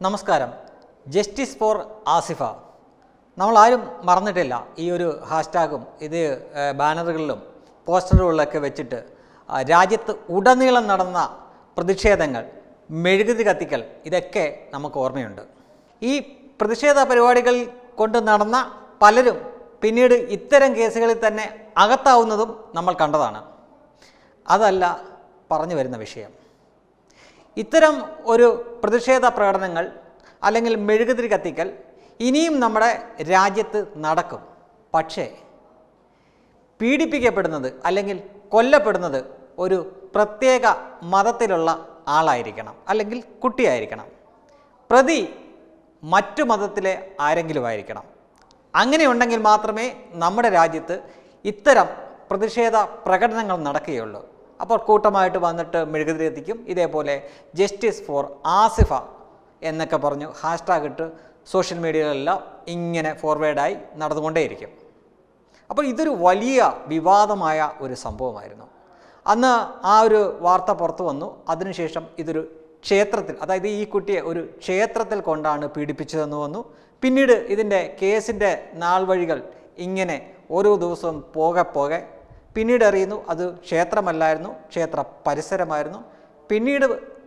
നമസ്കാരം justice for Asifa നമ്മൾ ആരും മറന്നിട്ടില്ല ഈ ഒരു ഹാഷ്ടാഗും ഇത് ഏഹ്, ബാനറുകളിലും പോസ്റ്ററുകളിലൊക്കെ വെച്ചിട്ട് ആ, രാജ്യത്ത് ഉടനീളം നടന്ന പ്രതിഷേധങ്ങൾ മെഴുകുതി കത്തിക്കൽ ഇതൊക്കെ നമുക്ക് ഓർമ്മയുണ്ട് ഈ പ്രതിഷേധ പരിപാടികൾ കൊണ്ട് നടന്ന പലരും പിന്നീട് ഇത്തരം കേസുകളിൽ തന്നെ അകത്താവുന്നതും നമ്മൾ കണ്ടതാണ് അതല്ല പറഞ്ഞു വരുന്ന വിഷയം ഇത്തരം ഒരു പ്രതിഷേധ പ്രകടനങ്ങൾ അല്ലെങ്കിൽ മെഴുകുതിരി കത്തിക്കൽ ഇനിയും നമ്മുടെ രാജ്യത്ത് നടക്കും പക്ഷേ പീഡിപ്പിക്കപ്പെടുന്നത് അല്ലെങ്കിൽ കൊല്ലപ്പെടുന്നത് ഒരു പ്രത്യേക മതത്തിലുള്ള ആളായിരിക്കണം അല്ലെങ്കിൽ കുട്ടിയായിരിക്കണം പ്രതി മറ്റു മതത്തിലെ ആരെങ്കിലും ആയിരിക്കണം അങ്ങനെയുണ്ടെങ്കിൽ മാത്രമേ നമ്മുടെ രാജ്യത്ത് ഇത്തരം പ്രതിഷേധ പ്രകടനങ്ങൾ നടക്കുകയുള്ളൂ അപ്പോൾ കൂട്ടമായിട്ട് വന്നിട്ട് മെഴുകുതിരി എത്തിക്കും ഇതേപോലെ ജസ്റ്റിസ് ഫോർ ആസിഫ എന്നൊക്കെ പറഞ്ഞു ഹാഷ്ടാഗ് ഇട്ട് സോഷ്യൽ മീഡിയയിലെല്ലാം ഇങ്ങനെ ഫോർവേഡായി നടന്നുകൊണ്ടേയിരിക്കും അപ്പോൾ ഇതൊരു വലിയ വിവാദമായ ഒരു സംഭവമായിരുന്നു അന്ന് ആ ഒരു വാർത്ത പുറത്തു വന്നു അതിനുശേഷം ഇതൊരു ക്ഷേത്രത്തിൽ അതായത് ഈ കുട്ടിയെ ഒരു ക്ഷേത്രത്തിൽ കൊണ്ടാണ് പീഡിപ്പിച്ചതെന്ന് വന്നു പിന്നീട് ഇതിൻ്റെ കേസിൻ്റെ നാൾ വഴികൾ ഇങ്ങനെ ഓരോ ദിവസവും പോകെ പോകെ പിന്നീട് അറിയുന്നു അത് ക്ഷേത്രമല്ലായിരുന്നു ക്ഷേത്ര പരിസരമായിരുന്നു പിന്നീട്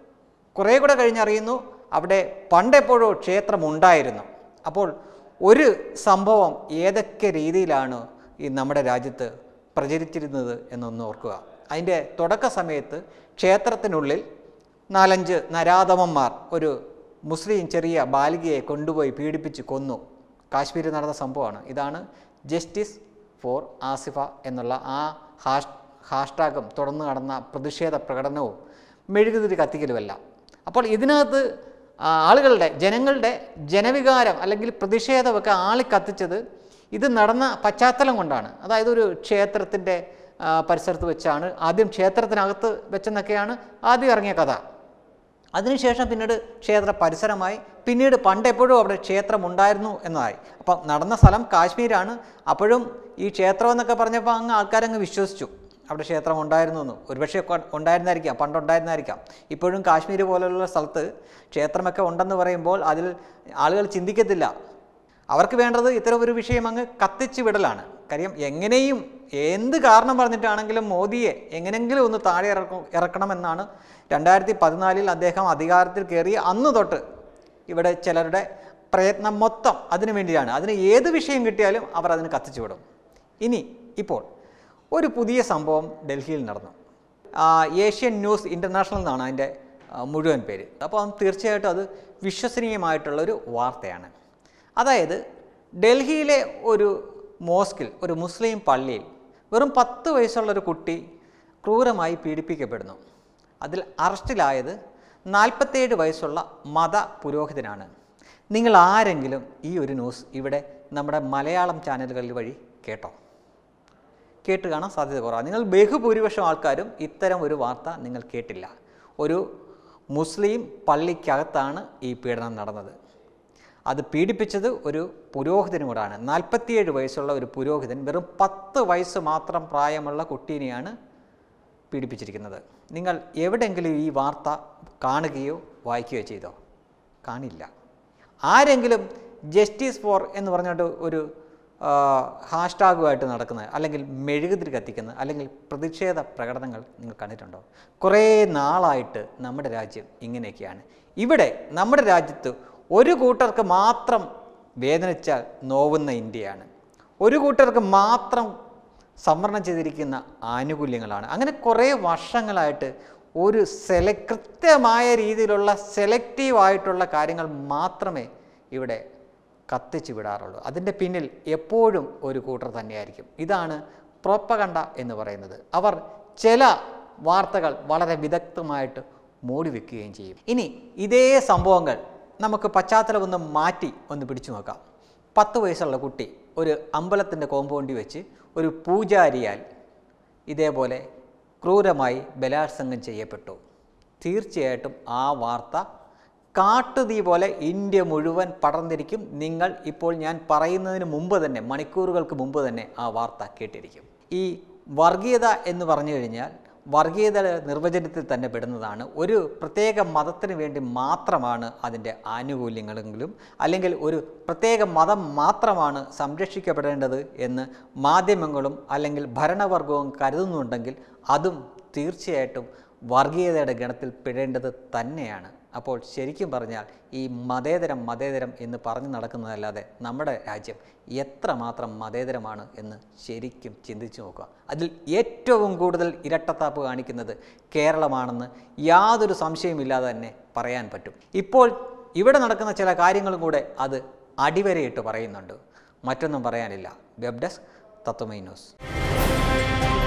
കുറേ കൂടെ കഴിഞ്ഞറിയുന്നു അവിടെ പണ്ടെപ്പോഴോ ക്ഷേത്രമുണ്ടായിരുന്നു അപ്പോൾ ഒരു സംഭവം ഏതൊക്കെ രീതിയിലാണ് ഈ നമ്മുടെ രാജ്യത്ത് പ്രചരിച്ചിരുന്നത് എന്നൊന്ന് ഓർക്കുക അതിൻ്റെ തുടക്ക സമയത്ത് ക്ഷേത്രത്തിനുള്ളിൽ നാലഞ്ച് നരാധമന്മാർ ഒരു മുസ്ലിം ചെറിയ ബാലികയെ കൊണ്ടുപോയി പീഡിപ്പിച്ച് കൊന്നു കാശ്മീരിൽ നടന്ന സംഭവമാണ് ഇതാണ് ജസ്റ്റിസ് ഫോർ ആസിഫ എന്നുള്ള ആ ഹാഷ് ഹാഷ്ടാഗും തുടർന്ന് നടന്ന പ്രതിഷേധ പ്രകടനവും മെഴുകുതിരി കത്തിക്കലുമല്ല അപ്പോൾ ഇതിനകത്ത് ആ, ആളുകളുടെ ജനങ്ങളുടെ ജനവികാരം അല്ലെങ്കിൽ പ്രതിഷേധമൊക്കെ ആളി കത്തിച്ചത് ഇത് നടന്ന പശ്ചാത്തലം കൊണ്ടാണ് അതായത് ഒരു ക്ഷേത്രത്തിൻ്റെ ആ, പരിസരത്ത് വെച്ചാണ് ആദ്യം ക്ഷേത്രത്തിനകത്ത് വെച്ചെന്നൊക്കെയാണ് ആദ്യം ഇറങ്ങിയ കഥ അതിനുശേഷം പിന്നീട് ക്ഷേത്ര പരിസരമായി പിന്നീട് പണ്ടെപ്പോഴും അവിടെ ക്ഷേത്രം ഉണ്ടായിരുന്നു എന്നതായി അപ്പം നടന്ന സ്ഥലം കാശ്മീരാണ് അപ്പോഴും ഈ ക്ഷേത്രം എന്നൊക്കെ പറഞ്ഞപ്പോൾ അങ്ങ് ആൾക്കാരങ്ങ് വിശ്വസിച്ചു അവിടെ ക്ഷേത്രം ഉണ്ടായിരുന്നു എന്ന് ഒരുപക്ഷെ കൊ- ഉണ്ടായിരുന്നായിരിക്കാം പണ്ടുണ്ടായിരുന്നായിരിക്കാം ഇപ്പോഴും കാശ്മീർ പോലുള്ള സ്ഥലത്ത് ക്ഷേത്രമൊക്കെ ഉണ്ടെന്ന് പറയുമ്പോൾ അതിൽ ആളുകൾ ചിന്തിക്കത്തില്ല അവർക്ക് വേണ്ടത് ഇത്തരം ഒരു വിഷയം അങ്ങ് കത്തിച്ച് വിടലാണ് കാര്യം എങ്ങനെയും എന്ത് കാരണം പറഞ്ഞിട്ടാണെങ്കിലും മോദിയെ എങ്ങനെങ്കിലും ഒന്ന് താഴെ ഇറക്കും ഇറക്കണമെന്നാണ് രണ്ടായിരത്തി പതിനാലിൽ അദ്ദേഹം അധികാരത്തിൽ കയറി അന്ന് തൊട്ട് ഇവിടെ ചിലരുടെ പ്രയത്നം മൊത്തം അതിനു വേണ്ടിയാണ് അതിന് ഏത് വിഷയം കിട്ടിയാലും അവർ അതിന് കത്തിച്ചു വിടും ഇനി ഇപ്പോൾ ഒരു പുതിയ സംഭവം ഡൽഹിയിൽ നടന്നു ആ, ഏഷ്യൻ ന്യൂസ് ഇൻ്റർനാഷണൽ എന്നാണ് അതിൻ്റെ ആ, മുഴുവൻ പേര് അപ്പോൾ അത് തീർച്ചയായിട്ടും അത് വിശ്വസനീയമായിട്ടുള്ളൊരു വാർത്തയാണ് അതായത് ഡൽഹിയിലെ ഒരു മോസ്കിൽ ഒരു മുസ്ലിം പള്ളിയിൽ വെറും പത്ത് വയസ്സുള്ളൊരു കുട്ടി ക്രൂരമായി പീഡിപ്പിക്കപ്പെടുന്നു അതിൽ അറസ്റ്റിലായത് നാൽപ്പത്തേഴ് വയസ്സുള്ള മത പുരോഹിതനാണ് നിങ്ങൾ ആരെങ്കിലും ഈ ഒരു ന്യൂസ് ഇവിടെ നമ്മുടെ മലയാളം ചാനലുകളിൽ വഴി കേട്ടോ കേട്ട് കാണാൻ സാധ്യത കുറവാണ് നിങ്ങൾ ബഹുഭൂരിപക്ഷം ആൾക്കാരും ഇത്തരം ഒരു വാർത്ത നിങ്ങൾ കേട്ടില്ല ഒരു മുസ്ലിം പള്ളിക്കകത്താണ് ഈ പീഡനം നടന്നത് അത് പീഡിപ്പിച്ചത് ഒരു പുരോഹിതനും കൂടാണ് നാൽപ്പത്തിയേഴ് വയസ്സുള്ള ഒരു പുരോഹിതൻ വെറും പത്ത് വയസ്സ് മാത്രം പ്രായമുള്ള കുട്ടീനെയാണ് പീഡിപ്പിച്ചിരിക്കുന്നത് നിങ്ങൾ എവിടെയെങ്കിലും ഈ വാർത്ത കാണുകയോ വായിക്കുകയോ ചെയ്തോ കാണില്ല ആരെങ്കിലും ജസ്റ്റിസ് ഫോർ എന്ന് പറഞ്ഞിട്ട് ഒരു ആ, ഹാഷ്ടാഗുമായിട്ട് നടക്കുന്നത് അല്ലെങ്കിൽ മെഴുകുതിരി കത്തിക്കുന്നത് അല്ലെങ്കിൽ പ്രതിഷേധ പ്രകടനങ്ങൾ നിങ്ങൾ കണ്ടിട്ടുണ്ടോ കുറേ നാളായിട്ട് നമ്മുടെ രാജ്യം ഇങ്ങനെയൊക്കെയാണ് ഇവിടെ നമ്മുടെ രാജ്യത്ത് ഒരു കൂട്ടർക്ക് മാത്രം വേദനിച്ചാൽ നോവുന്ന ഇന്ത്യയാണ് ഒരു കൂട്ടർക്ക് മാത്രം സംവരണം ചെയ്തിരിക്കുന്ന ആനുകൂല്യങ്ങളാണ് അങ്ങനെ കുറേ വർഷങ്ങളായിട്ട് ഒരു സെല കൃത്യമായ രീതിയിലുള്ള സെലക്റ്റീവ് ആയിട്ടുള്ള കാര്യങ്ങൾ മാത്രമേ ഇവിടെ കത്തിച്ചു വിടാറുള്ളൂ അതിൻ്റെ പിന്നിൽ എപ്പോഴും ഒരു കൂട്ടർ തന്നെയായിരിക്കും ഇതാണ് പ്രോപ്പകണ്ട എന്ന് പറയുന്നത് അവർ ചില വാർത്തകൾ വളരെ വിദഗ്ധമായിട്ട് മൂടി വെക്കുകയും ചെയ്യും ഇനി ഇതേ സംഭവങ്ങൾ നമുക്ക് പശ്ചാത്തലം ഒന്ന് മാറ്റി ഒന്ന് പിടിച്ചു നോക്കാം പത്ത് വയസ്സുള്ള കുട്ടി ഒരു അമ്പലത്തിൻ്റെ കോമ്പൗണ്ടിൽ വെച്ച് ഒരു പൂജാരിയാൽ ഇതേപോലെ ക്രൂരമായി ബലാത്സംഗം ചെയ്യപ്പെട്ടു തീർച്ചയായിട്ടും ആ വാർത്ത കാട്ടുതീ പോലെ ഇന്ത്യ മുഴുവൻ പടർന്നിരിക്കും നിങ്ങൾ ഇപ്പോൾ ഞാൻ പറയുന്നതിന് മുമ്പ് തന്നെ മണിക്കൂറുകൾക്ക് മുമ്പ് തന്നെ ആ വാർത്ത കേട്ടിരിക്കും ഈ വർഗീയത എന്ന് പറഞ്ഞു കഴിഞ്ഞാൽ വർഗീയത നിർവചനത്തിൽ തന്നെ പെടുന്നതാണ് ഒരു പ്രത്യേക മതത്തിന് വേണ്ടി മാത്രമാണ് അതിൻ്റെ ആനുകൂല്യങ്ങളെങ്കിലും അല്ലെങ്കിൽ ഒരു പ്രത്യേക മതം മാത്രമാണ് സംരക്ഷിക്കപ്പെടേണ്ടത് എന്ന് മാധ്യമങ്ങളും അല്ലെങ്കിൽ ഭരണവർഗവും കരുതുന്നുണ്ടെങ്കിൽ അതും തീർച്ചയായിട്ടും വർഗീയതയുടെ ഗണത്തിൽ പെടേണ്ടത് തന്നെയാണ് അപ്പോൾ ശരിക്കും പറഞ്ഞാൽ ഈ മതേതരം മതേതരം എന്ന് പറഞ്ഞു നടക്കുന്നതല്ലാതെ നമ്മുടെ രാജ്യം എത്രമാത്രം മതേതരമാണ് എന്ന് ശരിക്കും ചിന്തിച്ചു നോക്കുക അതിൽ ഏറ്റവും കൂടുതൽ ഇരട്ടത്താപ്പ് കാണിക്കുന്നത് കേരളമാണെന്ന് യാതൊരു സംശയമില്ലാതെ തന്നെ പറയാൻ പറ്റും ഇപ്പോൾ ഇവിടെ നടക്കുന്ന ചില കാര്യങ്ങളും കൂടെ അത് അടിവരയിട്ട് പറയുന്നുണ്ട് മറ്റൊന്നും പറയാനില്ല വെബ് ഡെസ്ക് തത്വമൈ ന്യൂസ്